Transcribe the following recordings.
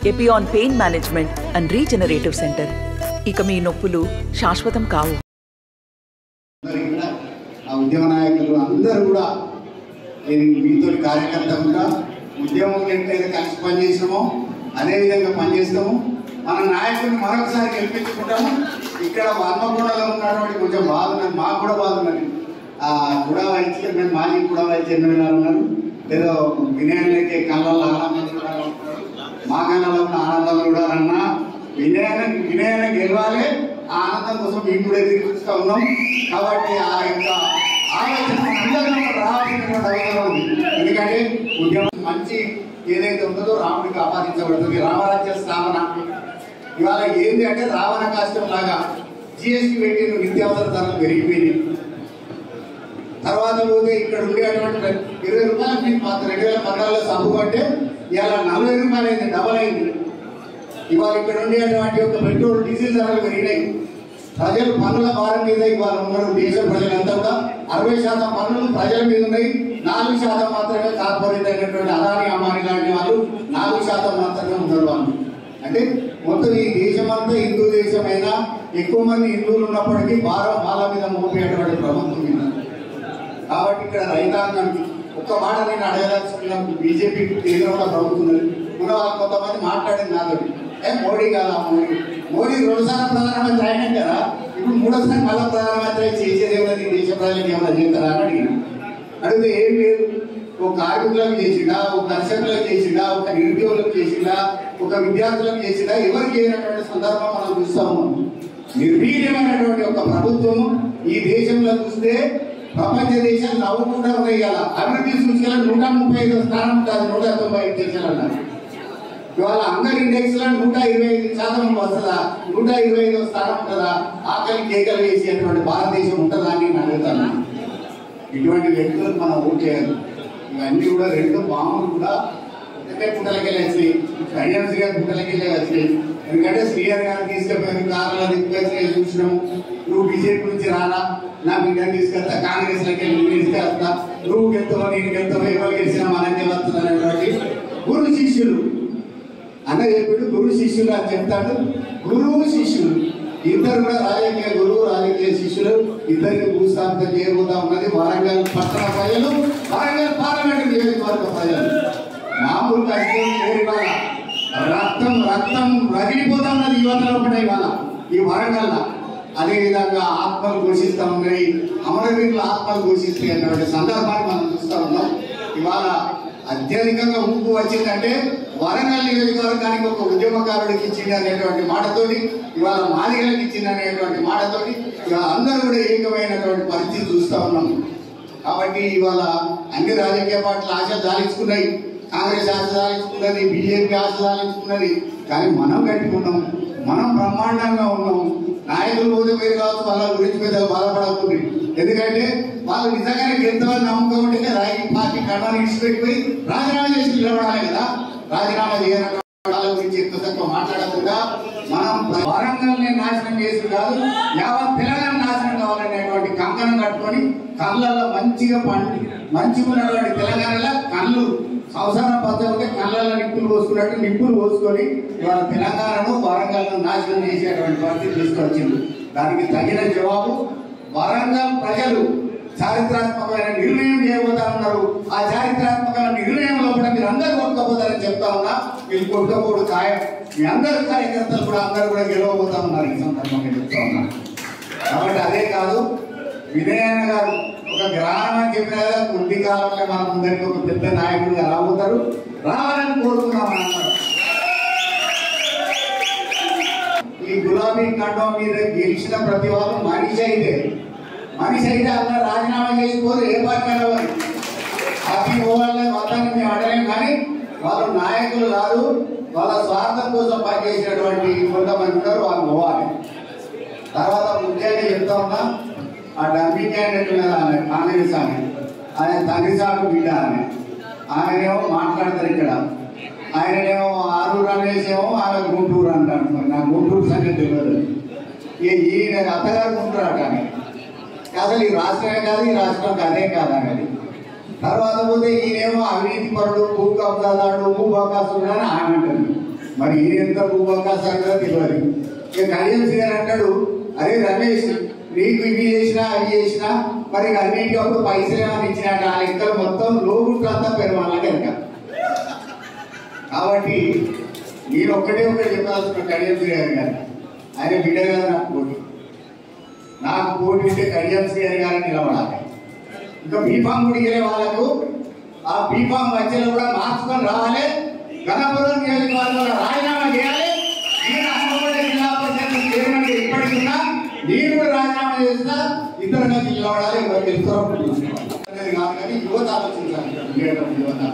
Epione pain management and regenerative centre ఇక మీ నొప్పులు శాశ్వతం కావు అందరూ కూడా ఆ ఉద్యమ నాయకులు అందరూ కూడా నేను మీతో కార్యకర్త కూడా ఉద్యమం ఎట్లయితే కలిసి పనిచేసామో అదే విధంగా పనిచేస్తాము మన నాయకుడిని మరొకసారి గెలిపించుకుంటాము ఇక్కడ హన్మకొండలో ఉన్నటువంటి కొంచెం బాధ ఉన్నది మాకు కూడా బాధ ఉన్నది ఆ కూడా వైస్ చైర్మన్ మాజీ కూడా వైస్ చైర్మన్ గారు ఉన్నారు ఏదో వినయానికి కళ్ళల్లో ఆనందం కూడా ఉంటున్నారు. మా కళ్ళలో ఉన్న ఆనందం కూడా అన్నా వినయాన్ని వినయాన్ని గెలవాలి ఆ ఆనందం కోసం మేము కూడా ఎదురు చూస్తూ ఉన్నాం కాబట్టి ఆ యొక్క ఆలోచన అందరిలో రావాల్సినటువంటి అవసరం ఉంది ఎందుకంటే ఉద్యమం మంచి ఏదైతే ఉంటుందో రాముడికి ఆపాదించబడుతుంది రామరాజ్య స్థాపన ఇవాళ ఏంటి అంటే రావణ కాష్టం లాగా జిఎస్టీ పెట్టిన నిత్యావసర ధరలు పెరిగిపోయినాయి తర్వాత పోతే ఇక్కడ ఉండేటువంటి ఇరవై రూపాయలు మీకు మాత్రం రెండు వేల పద్నాలుగులో సబ్బు కంటే ఇవాళ నలభై రూపాయలు అయింది డబల్ అయింది ఇవాళ ఇక్కడ ఉండేటువంటి ఒక పెట్రోల్ డీజిల్ ధరలు పెరిగినాయి ప్రజలు పన్నుల భారం మీద ఇవాళ ఉన్నారు దేశ ప్రజలంతా కూడా అరవై శాతం పన్నులు ప్రజల మీద ఉన్నాయి నాలుగు శాతం మాత్రమే కార్పొరేట్ అయినటువంటి అదాని అమ్మాని లాంటి వాళ్ళు నాలుగు శాతం మాత్రమే ఉన్నారు వాళ్ళు అంటే మొత్తం ఈ దేశమంతా హిందూ దేశమైనా ఎక్కువ మంది హిందువులు ఉన్నప్పటికీ భారం వాళ్ళ మీద మోపేటువంటి ప్రభుత్వం మీద కాబట్టి ఇక్కడ రైతాంగానికి ఒక్క మాట నేను అడగదలుచుకున్నాను బీజేపీ కేంద్రంలో ప్రభుత్వం ఉన్నది మన వాళ్ళు కొంతమంది మాట్లాడింది నాతో ఏ మోడీ కాదా మోడీ మోడీ రెండుసార్లు ప్రధానమంత్రి అయినా కదా ఇప్పుడు మూడోసారి మళ్ళా ప్రధానమంత్రి అయి చేసేది ఏమన్నది దేశ ప్రజలకు ఏమైనా చేస్తారా అని అడిగిన అడిగితే ఏం లేదు ఒక కార్మికులకు చేసిండా ఒక కర్షకులకు చేసిండా ఒక నిరుద్యోగులకు చేసిండా ఒక విద్యార్థులకు చేసిండా ఎవరికి చేయనటువంటి సందర్భం మనం చూస్తాము నిర్వీర్యమైనటువంటి ఒక ప్రభుత్వం ఈ దేశంలో చూస్తే ప్రపంచ దేశాలు నవ్వుకుంటా ఉన్నాయి కదా అభివృద్ధి సూచికలో నూట ముప్పై ఐదు స్థానం ఉంటుంది నూట తొంభై ఐదు దేశాలు అన్నారు ఇవాళ హంగర్ ఇండెక్స్ లో నూట ఇరవై ఐదు శాతం వస్తుందా నూట ఇరవై ఐదు స్థానం ఉంటుందా ఆకలి కేకలు వేసేటువంటి భారతదేశం ఉంటుందా అని నేను అడుగుతాను ఇటువంటి వ్యక్తులకు మనం ఓట్ చేయాలి ఇవన్నీ కూడా రెండు బాంబులు కూడా ఒకటే పుట్టలకెళ్ళి వచ్చినాయి కళ్యాణ్ గారి పుట్టలకెళ్ళి వచ్చినాయి ఎందుకంటే శ్రీహరి గారిని తీసుకుపోయారు కారులో తీసుకొచ్చి చూసినాము నువ్వు బీజేపీ నుంచి రానా నా బిడ్డని తీసుకెళ్తా కాంగ్రెస్ లోకి వెళ్ళి నేను తీసుకెళ్తా నువ్వు గెలుతావో నేను గెలుతావో ఎవరు గెలిచినా మనకే వస్తుంది అనేటువంటి గురు శిష్యులు అన్న చెప్పాడు గురు శిష్యులు అని చెప్తాడు గురువు శిష్యులు ఇద్దరు కూడా రాజకీయ గురువు రాజకీయ శిష్యులు ఇద్దరికి భూస్థాపితం చేయబోతా ఉన్నది వరంగల్ పట్టణ ప్రజలు వరంగల్ పార్లమెంట్ నియోజకవర్గ ప్రజలు మామూలు కష్టం లేరు ఇవాళ రక్తం రక్తం రగిలిపోతా ఉన్నది యువతలో కూడా ఇవాళ ఈ వరంగల్ అదే విధంగా ఆత్మలు ఘోషిస్తా ఉన్నాయి అమరవీరుల ఆత్మలు ఘోషిస్తాయి అన్నటువంటి సందర్భాన్ని మనం చూస్తా ఉన్నాం ఇవాళ అత్యధికంగా ఊపు వచ్చిందంటే వరంగల్ నియోజకవర్గానికి ఒక ఉద్యమకారుడికి ఇచ్చింది అనేటువంటి మాటతోటి ఇవాళ మాదిగలకు ఇచ్చింది అనేటువంటి మాటతోటి ఇవాళ అందరూ కూడా ఏకమైనటువంటి పరిస్థితి చూస్తా ఉన్నాం కాబట్టి ఇవాళ అన్ని రాజకీయ పార్టీలు ఆశలు సాధించుకున్నాయి కాంగ్రెస్ ఆశ సాధించుకున్నది బీజేపీ ఆశ సాధించుకున్నది కానీ మనం కట్టుకున్నాం మనం బ్రహ్మాండంగా ఉన్నాం నాయకులు పోతే పేరు కావచ్చు వాళ్ళ గురించి పెద్దగా బాధపడకూడదు ఎందుకంటే వాళ్ళు నిజంగానే గెలుతామని నమ్మకం ఉంటే రాయి పార్టీ కడవని ఇచ్చిపెట్టిపోయి రాజీనామా చేసి నిలబడాలి కదా రాజీనామా చేయనటువంటి వాళ్ళ గురించి ఎక్కువ తక్కువ మాట్లాడకుండా మనం వరంగల్ని నాశనం చేసి కాదు యావత్ తెలంగాణ నాశనం కావాలనేటువంటి కంకణం కట్టుకొని కళ్ళల్లో మంచిగా పండి మంచిగా ఉన్నటువంటి తెలంగాణలో కళ్ళు సంవత్సరం పద్ధతి కళ్ళల్లో నిప్పులు పోసుకున్నట్టు నిప్పులు పోసుకొని ఇవాళ తెలంగాణను వరంగల్ను నాశనం చేసేటువంటి పరిస్థితి తీసుకొచ్చింది దానికి తగిన జవాబు వరంగల్ ప్రజలు చారిత్రాత్మకమైన నిర్ణయం చేయబోతా ఉన్నారు ఆ చారిత్రాత్మకమైన నిర్ణయం లోపల మీరు అందరూ కొట్టుకోపోతారని చెప్తా ఉన్నా వీళ్ళు కొట్టుకోకూడదు ఖాయం మీ అందరు కార్యకర్తలు కూడా అందరూ కూడా గెలవబోతా ఉన్నారు ఈ సందర్భంగా చెప్తా ఉన్నా కాబట్టి అదే కాదు వినయన్న గారు ఒక గ్రామం అని చెప్పిన కదా కొద్ది కాలంలో మన ముందరికి ఒక పెద్ద నాయకుడిగా రాబోతారు రావాలని కోరుకున్నాం అన్నమాట ఈ గులాబీ కండం మీద గెలిచిన ప్రతి వాళ్ళు మనిషి అయితే మనిషి అయితే అలా రాజీనామా చేసుకోరు ఏ పార్టీ అనేవారు పార్టీ పోవాలనే మతాన్ని మేము అడలేం కానీ వాళ్ళు నాయకులు కాదు వాళ్ళ స్వార్థం కోసం పనిచేసినటువంటి కొంతమంది ఉన్నారు వాళ్ళు పోవాలి తర్వాత ముఖ్యంగా చెప్తా ఉన్నా ఆ డబ్బీ క్యాండిడేట్ ఉన్నది ఆమె కాంగ్రెస్ ఆమె ఆయన తండ్రి సాగు బిడ్డ ఆమె ఆమెనేమో మాట్లాడతారు ఇక్కడ ఆయననేమో ఆరూరు రమేష్ ఏమో ఆమె గుంటూరు అంటాడు మరి నా గుంటూరు సంగతి తెలియదు ఈ ఈయన అత్తగారు గుంటూరు అంటాను అసలు ఈ రాష్ట్రమే కాదు ఈ రాష్ట్రం అదే కాదు అనేది తర్వాత పోతే ఈయనేమో అవినీతి పరుడు భూ కబ్జాదాడు భూ అవకాశం అని ఆమె అంటుంది మరి ఈయన ఎంత భూవకాశాలు కూడా తెలియదు ఇక కళ్యాణ్ గారు అంటాడు అరే రమేష్ నీకు ఇవి చేసినా అవి చేసినా మరి ఇక అన్నింటికి అప్పుడు పైసలు ఏమైనా ఇచ్చినట్టు ఆ లెక్కలు మొత్తం లోగుట్లంతా పెరవాళ్ళ కనుక కాబట్టి నేను ఒక్కటే ఒకటి చెప్పాల్సిన కళ్యాణ్ గారు గారు ఆయన బిడ్డ గారు నాకు పోటీ నాకు పోటీ ఉంటే కళ్యాణ్ గారు గారు నిలబడాలి ఇంకా బీఫామ్ కూడా వాళ్ళకు ఆ బీఫామ్ మధ్యలో కూడా మార్చుకొని రావాలి గణపురం నియోజకవర్గంలో రాజీనామా చేయాలి నేను హనుమకొండ జిల్లా పరిషత్ చైర్మన్ ఇప్పటికి ఉన్నా నేను కూడా రాజీనామా చేస్తా ఇద్దరు కలిసి నిలబడాలి ఎవరు గెలుస్తారో అప్పుడు చూసుకోవాలి. అనేది కాదు కానీ యువత ఆలోచించాలి ఉండేటప్పుడు యువత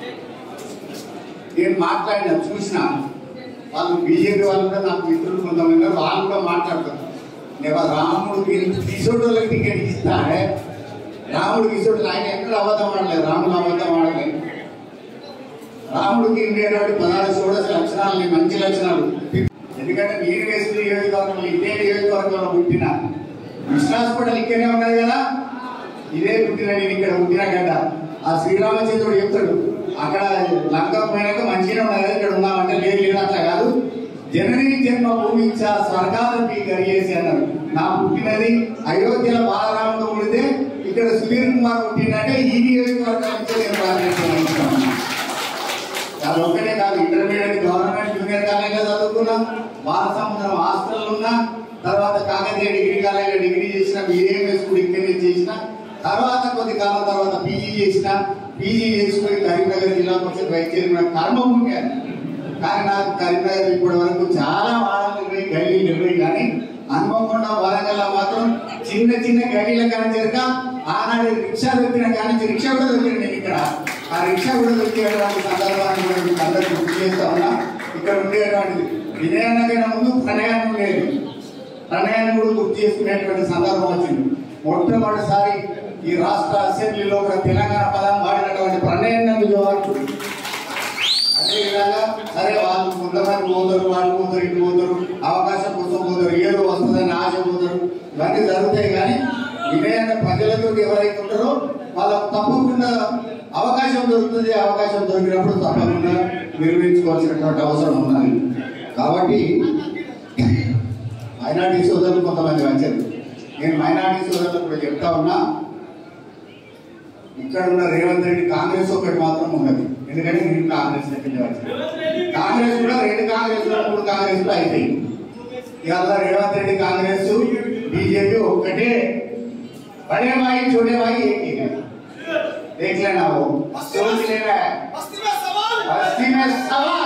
నేను మాట్లాడిన చూసిన వాళ్ళు బీజేపీ వాళ్ళు కూడా నాకు మిత్రులు కొంతమంది ఉన్నారు, వాళ్ళు కూడా మాట్లాడతారు నేను రాముడు కిషోర్లకు టికెట్ ఇస్తానే రాముడు కిషోర్లు ఆయన ఎక్కడ అబద్ధం ఆడలేదు రాముడు అబద్ధం ఆడలేదు రాముడికి ఉండేటువంటి పదహారు షోడశ లక్షణాలు మంచి లక్షణాలు ఎందుకంటే నేను వేసిన నియోజకవర్గంలో ఇదే నియోజకవర్గంలో పుట్టిన కృష్ణ హాస్పిటల్ ఇక్కడనే ఉన్నది కదా ఇదే పుట్టిన నేను ఇక్కడ పుట్టిన గడ్డ ఆ శ్రీరామచంద్రుడు చెప్తాడు అక్కడ లంక పోయినాక మంచిగా ఉన్నది కదా, ఇక్కడ ఉన్నామంటే లేదు లేదు అట్లా కాదు జనని జన్మ భూమి ఇచ్చా స్వర్గాలు మీకు కలిగేసి అన్నాడు నా పుట్టినది అయోధ్యలో బాలరాముడు పుడితే ఇక్కడ సుధీర్ కుమార్ పుట్టిందంటే ఈ నియోజకవర్గం నుంచి నేను ప్రారంభించాను అది ఒక్కటే కాదు ఇంటర్మీడియట్ గవర్నమెంట్ జూనియర్ కాలేజీలో చదువుకున్నా బాలసముద్రం హాస్టల్ ఉన్నా తర్వాత కాకతీయ డిగ్రీ కాలేజీలో డిగ్రీ చేసిన బిఏఎంఎస్ కూడా ఇక్కడే చేసిన తర్వాత కొద్ది కాలం తర్వాత పీజీ చేసిన పీజీ చేసుకుని కరీంనగర్ జిల్లా పరిషత్ వైస్ చైర్మన్ కర్మభూమి అని కానీ నాకు కరీంనగర్ ఇప్పటి వరకు చాలా వారాలు నిర్వహి గలీలు నిర్వహి కానీ హనుమకొండ వరంగల్ మాత్రం చిన్న చిన్న గలీల కానీ జరగ ఆనాడు రిక్షా దొరికిన కానీ రిక్షా కూడా దొరికింది నేను ఇక్కడ ఆ రిక్షా కూడా దొరికేటువంటి సందర్భాన్ని కూడా మీకు అందరికీ గుర్తు చేస్తా ఉన్నా ఇక్కడ ఉండేటువంటిది విజయానకైనా ముందు ప్రణయాన్ని ఉండేది ప్రణయాన్ని కూడా గుర్తు చేసుకునేటువంటి సందర్భం వచ్చింది మొట్టమొదటిసారి ఈ రాష్ట్ర అసెంబ్లీలో కూడా తెలంగాణ పదం వాడినటువంటి ప్రణయం నందు జోహార్ అదేవిధంగా సరే వాళ్ళు కొంతమంది పోతారు వాళ్ళు పోతారు ఇటు పోతారు అవకాశం కోసం పోతారు ఏదో వస్తుందని ఆశ పోతారు ఇవన్నీ జరుగుతాయి కానీ వినయంగా ప్రజలతో ఎవరైతే ఉంటారో వాళ్ళకు తప్పకుండా అవకాశం దొరుకుతుంది అవకాశం దొరికినప్పుడు తప్పకుండా నిర్వహించుకోవాల్సినటువంటి అవసరం ఉన్నది కాబట్టి మైనార్టీ సోదరులు కొంతమంది వచ్చారు నేను మైనార్టీ సోదరులకు కూడా చెప్తా ఉన్నా ఇక్కడ ఉన్న రేవంత్ రెడ్డి కాంగ్రెస్ ఒకటి మాత్రం ఉన్నది ఎందుకంటే నేను కాంగ్రెస్ దగ్గర వచ్చాను కాంగ్రెస్ కూడా రెండు కాంగ్రెస్ లో మూడు కాంగ్రెస్ లో అయిపోయి ఇవాళ రేవంత్ రెడ్డి కాంగ్రెస్ బీజేపీ ఒక్కటే बड़े भाई छोटे भाई एक ही है देख लेना वो सोच लेना है बस्ती में सवाल बस्ती में सवाल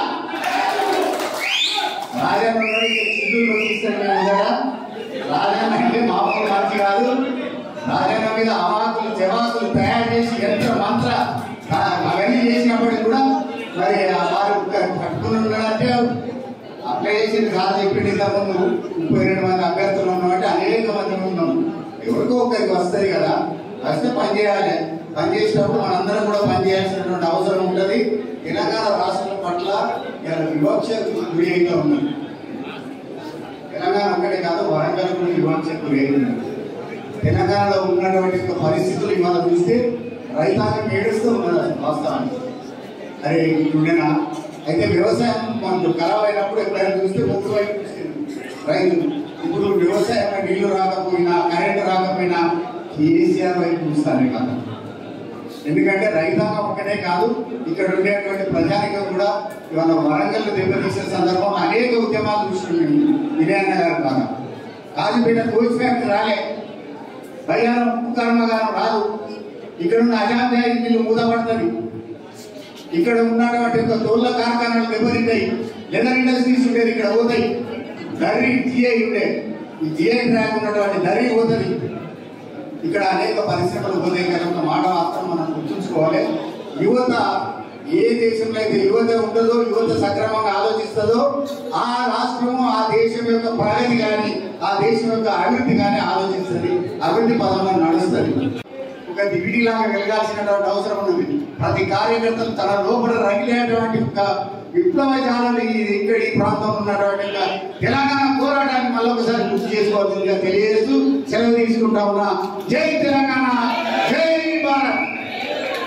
రాజన్న సింధులు తీసుకెళ్ళిన కదా రాజన్న అంటే మామూలు మనిషి కాదు రాజన్న మీద అవాకులు జవాకులు తయారు చేసి యంత్ర మంత్ర ఆ, అవన్నీ చేసినప్పటికి కూడా మరి ఆ వారు పట్టుకుని ఉన్నాడంటే అప్లై చేసింది కాదు చెప్పింది ఇంత ముందు ముప్పై రెండు మంది అభ్యర్థులు ఉన్నామంటే అనేక మంది ఉన్నాం ఎవరికో ఒకరికి వస్తుంది కదా వస్తే పని చేయాలి పని చేసినప్పుడు మనందరం కూడా పని చేయాల్సినటువంటి అవసరం ఉంటుంది తెలంగాణ రాష్ట్రం పట్ల ఇలా వివక్ష గురి అయితే ఉంది తెలంగాణ ఒక్కటే కాదు వరంగల్ కూడా వివక్ష గురి అయింది తెలంగాణలో ఉన్నటువంటి యొక్క పరిస్థితులు ఇవాళ చూస్తే రైతాంగం ఏడుస్తూ ఉన్నది అసలు వాస్తవానికి అరే ఇట్లుండేనా అయితే వ్యవసాయం మనకు ఖరాబ్ అయినప్పుడు ఎప్పుడైనా చూస్తే ముగ్గురు వైపు చూసేది రైతు ఇప్పుడు వ్యవసాయం నీళ్లు రాకపోయినా కరెంట్ రాకపోయినా కేసీఆర్ వైపు చూస్తానే కాదు ఎందుకంటే రైతాంగం ఒక్కటే కాదు ఇక్కడ ఉండేటువంటి ప్రజానికం కూడా ఇవాళ వరంగల్ దెబ్బతీసే సందర్భంలో అనేక ఉద్యమాలు చూస్తున్నాం విజయన్న గారు బాగా కాజీపేట కోచ్ ఫ్యాక్టరీ రాలే బయ్యారం ఉప్పు కర్మాగారం రాదు ఇక్కడ ఉన్న అజాంధ్య ఇంటిలు మూతపడుతుంది ఇక్కడ ఉన్నటువంటి ఒక తోళ్ళ కార్ఖానాలు దెబ్బతింటాయి లెదర్ ఇండస్ట్రీస్ ఉండేది ఇక్కడ పోతాయి దర్రి జిఐ ఉండే ఈ జిఐ ట్రాక్ ఉన్నటువంటి దర్రి పోతుంది ఇక్కడ అనేక పరిశ్రమలు పోతాయి కదా ఒక మాట మాత్రం మనం గుర్తుంచుకోవాలి యువత ఏ దేశంలో అయితే యువత ఉంటుందో యువత సక్రమంగా ఆలోచిస్తుందో ఆ రాష్ట్రము ఆ దేశం యొక్క ప్రగతి కానీ ఆ దేశం యొక్క అభివృద్ధి కానీ ఆలోచిస్తుంది అభివృద్ధి పదంలో నడుస్తుంది ఒక దివిడిలాగా వెలగాల్సినటువంటి అవసరం ఉన్నది ప్రతి కార్యకర్తలు తన లోపల రగిలేటువంటి ఒక విప్లవ జాలని ఇక్కడ ఈ ప్రాంతంలో ఉన్నటువంటి ఒక తెలంగాణ పోరాటాన్ని మళ్ళీ ఒకసారి గుర్తు చేసుకోవాల్సిందిగా తెలియజేస్తూ సెలవు తీసుకుంటా ఉన్నా జై తెలంగాణ జై భారత్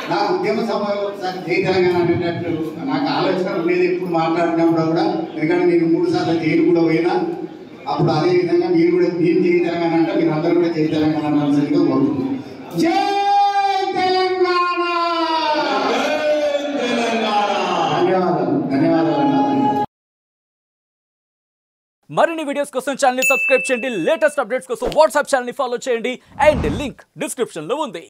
నా ఉద్యమ సమయంలో ఒకసారి జై తెలంగాణ అనేటట్టు నాకు ఆలోచన ఉండేది ఎప్పుడు మాట్లాడినప్పుడు కూడా ఎందుకంటే నేను మూడు సార్లు జైలు కూడా పోయినా అప్పుడు అదే విధంగా మీరు కూడా నేను జై తెలంగాణ అంటే మీరు అందరూ కూడా జై తెలంగాణ అనాల్సిందిగా కోరుతున్నాను జై తెలంగాణ ధన్యవాదాలు ధన్యవాదాలు అన్న మరిన్ని వీడియోస్ కోసం ఛానల్ సబ్స్క్రైబ్ చేయండి లేటెస్ట్ అప్డేట్స్ కోసం వాట్సాప్ ఛానల్ ఫాలో చేయండి అండ్ లింక్ డిస్క్రిప్షన్ లో ఉంది